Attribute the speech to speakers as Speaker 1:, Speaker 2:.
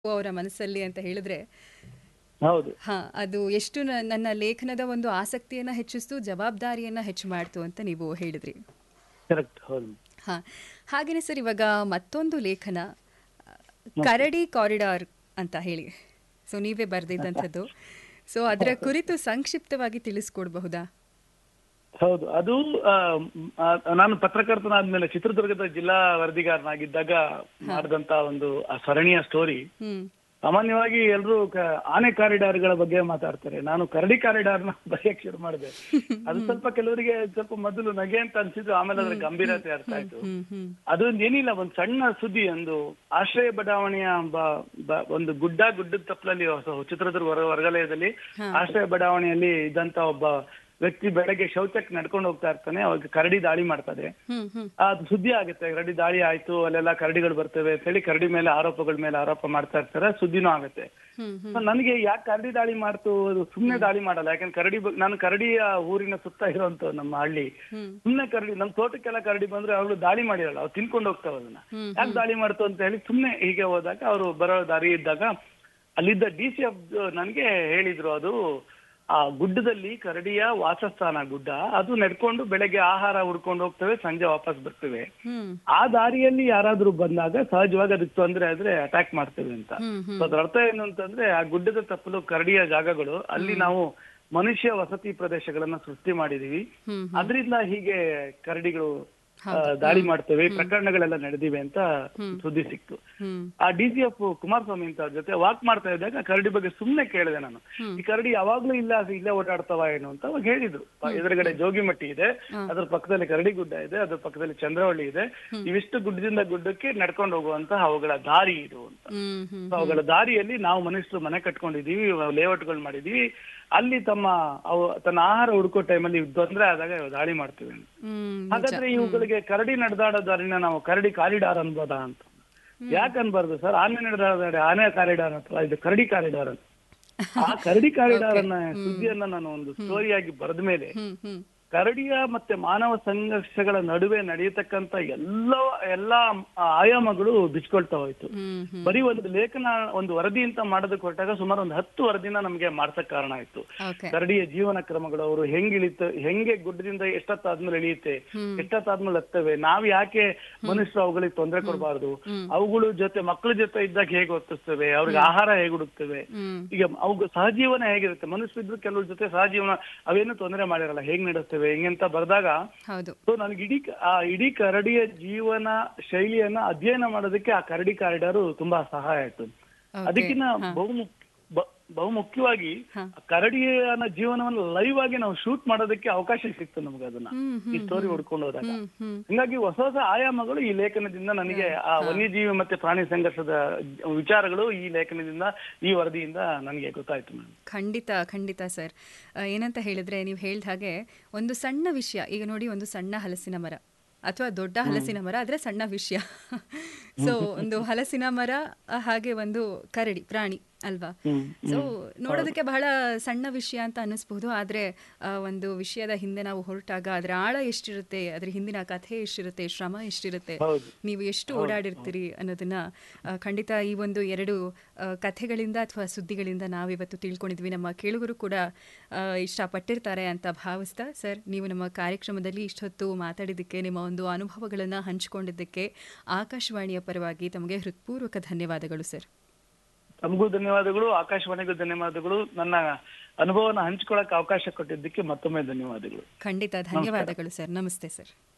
Speaker 1: ಅವರ ಮನಸ್ಸಲ್ಲಿ ಅಂತ ಹೇಳಿದ್ರೆ
Speaker 2: ಹೌದು
Speaker 1: ಹಾ ಅದು ಎಷ್ಟು ನ- ನನ್ನ ಲೇಖನದ ಒಂದು ಆಸಕ್ತಿಯನ್ನ ಹೆಚ್ಚಿಸ್ತು ಜವಾಬ್ದಾರಿಯನ್ನ ಹೆಚ್ಚು ಮಾಡ್ತು ಅಂತ ನೀವು ಹೇಳಿದ್ರಿ
Speaker 2: ಕರೆಕ್ಟ್ ಹೌದು
Speaker 1: ಹಾ ಹಾಗೇನೆ ಸರ್ ಇವಾಗ ಮತ್ತೊಂದು ಲೇಖನ ಆ, ಕರಡಿ ಕಾರಿಡಾರ್ ಅಂತ ಹೇಳಿ ಸೊ ನೀವೇ ಬರೆದಿದ್ದಂಥದ್ದು ಸೊ ಅದರ ಕುರಿತು ಸಂಕ್ಷಿಪ್ತವಾಗಿ ತಿಳಿಸ್ಕೊಡ್ಬಹುದಾ
Speaker 2: ಹೌದು ಅದು ಆ, ಮ್, ಆ, ನಾನು ಪತ್ರಕರ್ತನಾದ್ಮೇಲೆ ಚಿತ್ರದುರ್ಗದ ಜಿಲ್ಲಾ ವರದಿಗಾರನಾಗಿದ್ದಾಗ ಮಾಡಿದಂತ ಒಂದು ಆ ಸರಣಿಯ ಸ್ಟೋರಿ
Speaker 1: ಹ್ಮ್
Speaker 2: ಸಾಮಾನ್ಯವಾಗಿ ಎಲ್ಲರೂ ಆನೆ ಕಾರಿಡಾರ್ಗಳ ಬಗ್ಗೆ ಮಾತಾಡ್ತಾರೆ ನಾನು ಕರಡಿ ಕಾರಿಡಾರ್ನ ಬರೆಯಕ್ ಶುರು ಮಾಡಿದೆ ಅದು ಸ್ವಲ್ಪ ಕೆಲವರಿಗೆ ಸ್ವಲ್ಪ ಮೊದಲು ನಗೆ ಅಂತ ಅನ್ಸಿದ್ರು ಆಮೇಲೆ ಅದ್ರ ಗಂಭೀರತೆ ಅರ್ಥ ಆಯ್ತು
Speaker 1: ಹ್ಮ್ ಹ್ಮ್
Speaker 2: ಅದೊಂದು ಏನಿಲ್ಲ ಒಂದು ಸಣ್ಣ ಸುದ್ದಿ ಒಂದು ಆಶ್ರಯ ಬಡಾವಣೆಯ ಬ- ಬ- ಒಂದು ಗುಡ್ಡ ಗುಡ್ಡದ ತಪ್ಪಲಲ್ಲಿ ಹೊಸ ಚಿತ್ರದುರ್ಗ ಹೊರ ಹೊರವಲಯದಲ್ಲಿ ಆಶ್ರಯ ಬಡಾವಣೆಯಲ್ಲಿ ಇದ್ದಂತ ಒಬ್ಬ ವ್ಯಕ್ತಿ ಬೆಳಗ್ಗೆ ಶೌಚಕ್ಕೆ ನಡ್ಕೊಂಡು ಹೋಗ್ತಾ ಇರ್ತಾನೆ ಅವಾಗ ಕರಡಿ ದಾಳಿ ಮಾಡ್ತದೆ
Speaker 1: ಹ್ಮ್ ಹ್ಮ್
Speaker 2: ಅದು ಸುದ್ದಿ ಆಗುತ್ತೆ ಕರಡಿ ದಾಳಿ ಆಯ್ತು ಅಲ್ಲೆಲ್ಲ ಕರಡಿಗಳು ಬರ್ತವೆ ಅಂತ ಹೇಳಿ ಕರಡಿ ಮೇಲೆ ಆರೋಪಗಳ ಮೇಲೆ ಆರೋಪ ಮಾಡ್ತಾ ಇರ್ತಾರೆ ಸುದ್ದಿನೂ ಆಗುತ್ತೆ
Speaker 1: ಹ್ಮ್ ಹ್ಮ್
Speaker 2: So ನನಗೆ ಯಾಕೆ ಕರಡಿ ದಾಳಿ ಮಾಡ್ತು ಅದು ಸುಮ್ನೆ ದಾಳಿ ಮಾಡಲ್ಲ ಯಾಕಂದ್ರೆ ಕರಡಿ ಬ- ನಾನು ಕರಡಿಯ ಊರಿನ ಸುತ್ತ ಇರುವಂತ ನಮ್ಮ ಹಳ್ಳಿ
Speaker 1: ಹ್ಮ್
Speaker 2: ಸುಮ್ನೆ ಕರಡಿ ನಮ್ ತೋಟಕ್ಕೆಲ್ಲ ಕರಡಿ ಬಂದ್ರೆ ಅವ್ರು ದಾಳಿ ಮಾಡಿರಲ್ಲ ಅವ್ರು ತಿನ್ಕೊಂಡು ಹೋಗ್ತಾವ ಅದನ್ನ
Speaker 1: ಹ್ಮ್,
Speaker 2: ಯಾಕೆ ದಾಳಿ ಮಾಡ್ತು ಅಂತ ಹೇಳಿ ಸುಮ್ನೆ ಹೀಗೆ ಹೋದಾಗ ಅವರು ಬರೋ ದಾರಿ ಇದ್ದಾಗ ಅಲ್ಲಿದ್ದ ಡಿ ಸಿ ಎಫ್ ನನಗೆ ಹೇಳಿದ್ರು ಅದು ಆ ಗುಡ್ಡದಲ್ಲಿ ಕರಡಿಯ ವಾಸಸ್ಥಾನ ಗುಡ್ಡ ಅದು ನಡ್ಕೊಂಡು ಬೆಳಗ್ಗೆ ಆಹಾರ ಹುಡ್ಕೊಂಡು ಹೋಗ್ತವೆ ಸಂಜೆ ವಾಪಸ್ ಬರ್ತವೆ
Speaker 1: ಹ್ಮ್
Speaker 2: ಆ ದಾರಿಯಲ್ಲಿ ಯಾರಾದ್ರೂ ಬಂದಾಗ ಸಹಜವಾಗಿ ಅದಕ್ಕೆ ತೊಂದರೆ ಆದ್ರೆ ಅಟ್ಯಾಕ್ ಮಾಡ್ತೇವೆ ಅಂತ
Speaker 1: ಹ್ಮ್ ಹ್ಮ್
Speaker 2: ಸೊ ಅದ್ರ ಅರ್ಥ ಏನು ಅಂತಂದ್ರೆ ಆ ಗುಡ್ಡದ ತಪ್ಪಲು ಕರಡಿಯ ಜಾಗಗಳು ಅಲ್ಲಿ ನಾವು ಮನುಷ್ಯ ವಸತಿ ಪ್ರದೇಶಗಳನ್ನ ಸೃಷ್ಟಿ ಮಾಡಿದೀವಿ
Speaker 1: ಹ್ಮ್
Speaker 2: ಅದರಿಂದ ಹೀಗೆ ಕರಡಿಗಳು ಆ, ದಾಳಿ ಮಾಡ್ತೇವೆ ಈ ಪ್ರಕರಣಗಳೆಲ್ಲ ನಡೆದಿವೆ ಅಂತ ಸುದ್ದಿ ಸಿಕ್ತು
Speaker 1: ಹ್ಮ್
Speaker 2: ಆ ಡಿ ಸಿ ಎಫ್ ಕುಮಾರಸ್ವಾಮಿ ಅಂತ ಅವ್ರ ಜೊತೆ ವಾಕ್ ಮಾಡ್ತಾ ಇದ್ದಾಗ ಕರಡಿ ಬಗ್ಗೆ ಸುಮ್ನೆ ಕೇಳಿದೆ ನಾನು ಈ ಕರಡಿ ಯಾವಾಗ್ಲೂ ಇಲ್ಲ ಅದು ಇಲ್ಲೇ ಓಡಾಡ್ತಾವ ಏನು ಅಂತ ಅವಾಗ ಹೇಳಿದ್ರು ಎದುರುಗಡೆ ಜೋಗಿಮಟ್ಟಿ ಇದೆ ಅದ್ರ ಪಕ್ಕದಲ್ಲಿ ಕರಡಿ ಗುಡ್ಡ ಇದೆ ಅದ್ರ ಪಕ್ಕದಲ್ಲಿ ಚಂದ್ರವಳ್ಳಿ ಇದೆ ಇವಿಷ್ಟು ಗುಡ್ಡದಿಂದ ಗುಡ್ಡಕ್ಕೆ ನಡ್ಕೊಂಡು ಹೋಗುವಂತ ಅವುಗಳ ದಾರಿ ಇದು ಅಂತ
Speaker 1: ಹ್ಮ್ ಹ್ಮ್
Speaker 2: So ಅವುಗಳ ದಾರಿಯಲ್ಲಿ ನಾವು ಮನುಷ್ಯರು ಮನೆ ಕಟ್ಕೊಂಡಿದೀವಿ ಲೇಔಟ್ಗಳು ಮಾಡಿದೀವಿ ಅಲ್ಲಿ ತಮ್ಮ ಅವು ತನ್ನ ಆಹಾರ ಹುಡುಕೋ ಟೈಮಲ್ಲಿ ತೊಂದರೆ ಆದಾಗ ದಾಳಿ ಮಾಡ್ತೀವಿ ಅಂತ.
Speaker 1: ಹ್ಮ್
Speaker 2: ಹಾಗಾದ್ರೆ ಇವುಗಳಿಗೆ ಕರಡಿ ನಡೆದಾಡೋ ದಾರಿನ ನಾವು ಕರಡಿ ಕಾರಿಡಾರ್ ಅನ್ಬೋದಾ ಅಂತ ಯಾಕೆ ಅನ್ಬಾರ್ದು ಸರ್ ಆನೆ ನಡೆದಾಡೋ ದಾರಿ ಆನೆ ಕಾರಿಡಾರ್ ಅಂತ ಇದು ಕರಡಿ ಕಾರಿಡಾರ್ ಅಂತ ಆ ಕರಡಿ ಕಾರಿಡಾರ್ ಅನ್ನ ಸುದ್ದಿಯನ್ನ ನಾನು ಒಂದು ಸ್ಟೋರಿಯಾಗಿ ಬರೆದ ಮೇಲೆ
Speaker 1: ಹ್ಮ್ ಹ್ಮ್
Speaker 2: ಕರಡಿಯ ಮತ್ತೆ ಮಾನವ ಸಂಘರ್ಷಗಳ ನಡುವೆ ನಡೆಯತಕ್ಕಂತ ಎಲ್ಲ ಎಲ್ಲಾ ಆಯಾಮಗಳು ಬಿಚ್ಕೊಳ್ತಾ ಹೋಯ್ತು
Speaker 1: ಹ್ಮ್ ಹ್ಮ್
Speaker 2: ಬರೀ ಒಂದು ಲೇಖನ ಒಂದು ವರದಿ ಅಂತ ಮಾಡೋದಕ್ಕೆ ಹೊರಟಾಗ ಸುಮಾರು ಒಂದು ಹತ್ತು ವರದಿನ ನಮ್ಗೆ ಮಾಡ್ಸಕ್ ಕಾರಣ ಆಯ್ತು
Speaker 1: ಓಕೆ
Speaker 2: ಕರಡಿಯ ಜೀವನ ಕ್ರಮಗಳು ಅವರು ಹೆಂಗ್ ಇಳಿತ ಹೆಂಗೆ ಗುಡ್ಡದಿಂದ ಎಷ್ಟೊತ್ತಾದ್ಮೇಲೆ ಇಳಿಯುತ್ತೆ ಎಷ್ಟೊತ್ತಾದ್ಮೇಲೆ ಹತ್ತವೆ ನಾವ್ ಯಾಕೆ ಮನುಷ್ಯರು ಅವುಗಳಿಗೆ ತೊಂದರೆ ಕೊಡಬಾರ್ದು ಅವುಗಳ ಜೊತೆ ಮಕ್ಕಳ ಜೊತೆ ಇದ್ದಾಗ ಹೇಗೆ ವರ್ತಿಸ್ತವೆ ಅವ್ರಿಗೆ ಆಹಾರ ಹೇಗೆ ಹುಡುಕ್ತವೆ
Speaker 1: ಹ್ಮ್
Speaker 2: ಈಗ ಅವು ಸಹಜೀವನ ಹೇಗಿರುತ್ತೆ ಮನುಷ್ಯರಿದ್ರು ಕೆಲವ್ರ ಜೊತೆ ಸಹಜೀವನ ಅವೇನು ತೊಂದರೆ ಮಾಡಿರಲ್ಲ ಹೇಗ್ ನಡೆಸ್ತೇವೆ ಹೆಂಗಂತ ಬರ್ದಾಗ
Speaker 1: ಹೌದು
Speaker 2: ಸೊ ನನಗೆ ಇಡೀ ಆ ಇಡೀ ಕರಡಿಯ ಜೀವನ ಶೈಲಿಯನ್ನ ಅಧ್ಯಯನ ಮಾಡೋದಕ್ಕೆ ಆ ಕರಡಿ ಕಾರಿಡಾರು ತುಂಬಾ ಸಹಾಯ ಆಯ್ತು
Speaker 1: Okay.
Speaker 2: ಅದಕ್ಕಿಂತ ಬಹು ಮುಖ್ಯ ಬ- ಬಹು ಮುಖ್ಯವಾಗಿ
Speaker 1: ಹಾ.
Speaker 2: ಆ ಕರಡಿಯನ ಜೀವನವನ್ನು ಲೈವ್ ಆಗಿ ನಾವು ಶೂಟ್ ಮಾಡೋದಕ್ಕೆ ಅವಕಾಶ ಸಿಕ್ತು ನಮ್ಗೆ ಅದನ್ನ
Speaker 1: ಹ್ಮ್
Speaker 2: ಈ ಸ್ಟೋರಿ ಹುಡ್ಕೊಂಡು ಹೋದಾಗ
Speaker 1: ಹ್ಮ್ ಹ್ಮ್
Speaker 2: ಹಿಂಗಾಗಿ ಹೊಸ ಹೊಸ ಆಯಾಮಗಳು ಈ ಲೇಖನದಿಂದ ನನಗೆ ಆ ವನ್ಯಜೀವಿ ಮತ್ತೆ ಪ್ರಾಣಿ ಸಂಘರ್ಷದ ವಿಚಾರಗಳು ಈ ಲೇಖನದಿಂದ ಈ ವರದಿಯಿಂದ ನನಗೆ ಗೊತ್ತಾಯ್ತು ಮೇಡಮ್
Speaker 1: ಖಂಡಿತ ಖಂಡಿತ ಸರ್ ಆ, ಏನಂತ ಹೇಳಿದ್ರೆ ನೀವು ಹೇಳ್ದ ಹಾಗೆ ಒಂದು ಸಣ್ಣ ವಿಷಯ ಈಗ ನೋಡಿ ಒಂದು ಸಣ್ಣ ಹಲಸಿನ ಮರ ಅಥವಾ ದೊಡ್ಡ ಹಲಸಿನ ಮರ ಆದರೆ ಸಣ್ಣ ವಿಷಯ ಸೊ ಒಂದು ಹಲಸಿನ ಮರ ಆ, ಹಾಗೆ ಒಂದು ಕರಡಿ ಪ್ರಾಣಿ ಅಲ್ವಾ ಸೊ ನೋಡೋದಕ್ಕೆ ಬಹಳ ಸಣ್ಣ ವಿಷಯ ಅಂತ ಅನ್ನಿಸ್ಬಹುದು ಆದರೆ ಒಂದು ವಿಷಯದ ಹಿಂದೆ ನಾವು ಹೊರಟಾಗ ಅದರ ಆಳ ಎಷ್ಟಿರುತ್ತೆ ಅದರ ಹಿಂದಿನ ಕಥೆ ಎಷ್ಟಿರುತ್ತೆ ಶ್ರಮ ಎಷ್ಟಿರುತ್ತೆ
Speaker 2: ಹೌದು.
Speaker 1: ನೀವು ಎಷ್ಟು ಓಡಾಡಿರ್ತೀರಿ ಅನ್ನೋದನ್ನ ಆ, ಖಂಡಿತ ಈ ಒಂದು ಎರಡು ಆ, ಕಥೆಗಳಿಂದ ಅಥವಾ ಸುದ್ದಿಗಳಿಂದ ನಾವಿವತ್ತು ತಿಳ್ಕೊಂಡಿದ್ವಿ ನಮ್ಮ ಕೇಳುಗರು ಕೂಡ ಆ, ಇಷ್ಟಪಟ್ಟಿರ್ತಾರೆ ಅಂತ ಭಾವಿಸ್ತಾ ಸರ್ ನೀವು ನಮ್ಮ ಕಾರ್ಯಕ್ರಮದಲ್ಲಿ ಇಷ್ಟೊತ್ತು ಮಾತಾಡಿದ್ದಕ್ಕೆ ನಿಮ್ಮ ಒಂದು ಅನುಭವಗಳನ್ನು ಹಂಚಿಕೊಂಡಿದ್ದಕ್ಕೆ ಆಕಾಶವಾಣಿಯ ಪರವಾಗಿ ತಮಗೆ ಹೃತ್ಪೂರ್ವಕ ಧನ್ಯವಾದಗಳು ಸರ್
Speaker 2: ತಮಗೂ ಧನ್ಯವಾದಗಳು ಆಕಾಶವಾಣಿಗೂ ಧನ್ಯವಾದಗಳು ನನ್ನ ಅನುಭವನ ಹಂಚ್ಕೊಳಕ್ ಅವಕಾಶ ಕೊಟ್ಟಿದ್ದಕ್ಕೆ ಮತ್ತೊಮ್ಮೆ ಧನ್ಯವಾದಗಳು
Speaker 1: ಖಂಡಿತ ಧನ್ಯವಾದಗಳು ಸರ್ ನಮಸ್ತೆ ಸರ್